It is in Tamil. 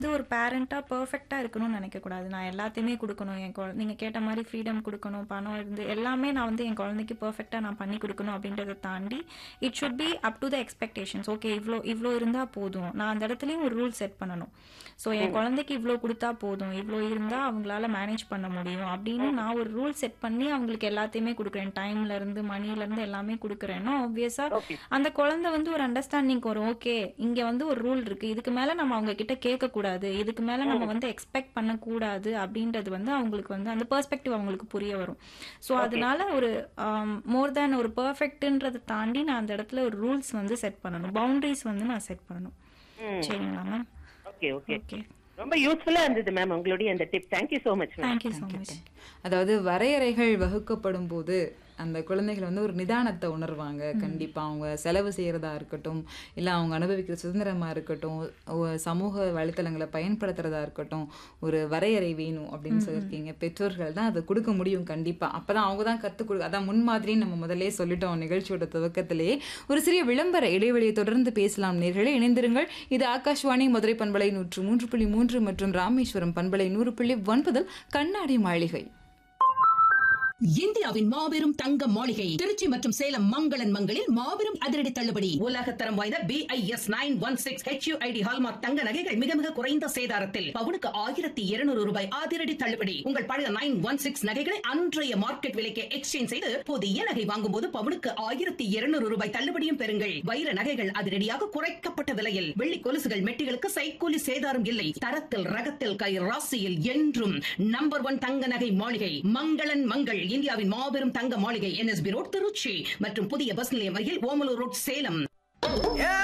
இது ஒரு பேரண்ட்டாக பர்ஃபெக்டாக இருக்கணும்னு நினைக்கக்கூடாது நான் எல்லாத்தையுமே கொடுக்கணும் என் குழ நீங்கள் கேட்ட மாதிரி ஃப்ரீடம் கொடுக்கணும் பணம் இருந்து எல்லாமே நான் வந்து என் குழந்தைக்கு பர்ஃபெக்டாக நான் பண்ணி கொடுக்கணும் அப்படின்றத தாண்டி it should be up to the expectations okay இவ்வளோ இவ்வளோ இருந்தால் போதும் நான் அந்த இடத்துலையும் ஒரு ரூல் செட் பண்ணணும் ஸோ என் குழந்தைக்கு இவ்வளோ கொடுத்தா போதும் இவ்வளோ இருந்தால் அவங்களால மேனேஜ் பண்ண முடியும் அப்படின்னு நான் ஒரு ரூல் செட் பண்ணி அவங்களுக்கு எல்லாத்தையுமே கொடுக்குறேன் டைம்ல இருந்து மணில இருந்து எல்லாமே கொடுக்குறேன்னா ஆப்வியஸா Okay. அந்த குழந்தை வந்து ஒரு அண்டர்ஸ்டாண்டிங் வரும் ஓகே இங்க வந்து ஒரு ரூல் இருக்கு இதுக்கு மேல நம்ம அவங்க கிட்ட கேட்க கூடாது இதுக்கு மேல நம்ம வந்து எக்ஸ்பெக்ட் பண்ண கூடாது அப்படின்றது வந்து அவங்களுக்கு வந்து அந்த பெர்ஸ்பெக்டிவ் அவங்களுக்கு புரிய வரும் ஸோ அதனால ஒரு மோர் தேன் ஒரு பெர்ஃபெக்ட்ன்றதை தாண்டி நான் அந்த இடத்துல ஒரு ரூல்ஸ் வந்து செட் பண்ணணும் பவுண்டரிஸ் வந்து நான் செட் பண்ணணும் ம். சரிங்களா மேம் ஓகே ஓகே ஓகே ரொம்ப யூஸ்ஃபுல்லா இருந்தது மேம் உங்களுடைய அந்த tip thank you so much ma'am thank you so much அதாவது வரையறைகள் வகுக்கப்படும் போது அந்த குழந்தைகள் வந்து ஒரு நிதானத்தை உணர்வாங்க கண்டிப்பா அவங்க செலவு செய்யறதா இருக்கட்டும் இல்ல அவங்க அனுபவிக்கிற சுதந்திரமா இருக்கட்டும் ஒ- சமூக வலைத்தளங்களை பயன்படுத்துறதா இருக்கட்டும் ஒரு வரையறை வேணும் அப்படின்னு சொல்லியிருக்கீங்க பெற்றோர்கள் தான் அதை கொடுக்க முடியும் கண்டிப்பா அப்பதான் அவங்க தான் கத்துக் கொடு அதான் முன்மாதிரின்னு நம்ம முதல்லயே சொல்லிட்டோம் நிகழ்ச்சியோட துவக்கத்திலேயே ஒரு சிறிய விளம்பர இடைவெளியை தொடர்ந்து பேசலாம் நேர்களே இணைந்திருங்கள் இது ஆகாஷ்வாணி மதுரை பண்பலை நூற்று மூன்று புள்ளி மூன்று மற்றும் ராமேஸ்வரம் பண்பலை நூறு புள்ளி ஒன்பதில் கண்ணாடி மாளிகை இந்தியாவின் மாபெரும் தங்க மாளிகை திருச்சி மற்றும் சேலம் மங்களன் மங்களில் மாபெரும் அதிரடி தள்ளுபடி உலக தரம் வாய்ந்த B I S nine one six HUID hallmark தங்க நகைகள் மிக மிக குறைந்த சேதாரத்தில் பவுனுக்கு ஆயிரத்தி இருநூறு ரூபாய் அதிரடி தள்ளுபடி உங்கள் பழைய நைன் ஒன் சிக்ஸ் நகைகளை அன்றைய மார்க்கெட் விலைக்கு எக்ஸ்சேஞ்ச் செய்து புதிய நகை வாங்கும் போது பவுனுக்கு ஆயிரத்தி இருநூறு ரூபாய் தள்ளுபடியும் பெறுங்கள் வைர நகைகள் அதிரடியாக குறைக்கப்பட்ட விலையில் வெள்ளி கொலுசுகள் மெட்டிகளுக்கு சைக்கூலி சேதாரம் இல்லை தரத்தில் ரகத்தில் கை ராசியில் என்றும் நம்பர் ஒன் தங்க நகை மாளிகை மங்களன் மங்கள் இந்தியாவின் மாபெரும் தங்க மாளிகை என்எஸ்பி ரோட் திருச்சி மற்றும் புதிய பஸ் நிலையம் அருகில் ஓமலூர் ரோட் சேலம்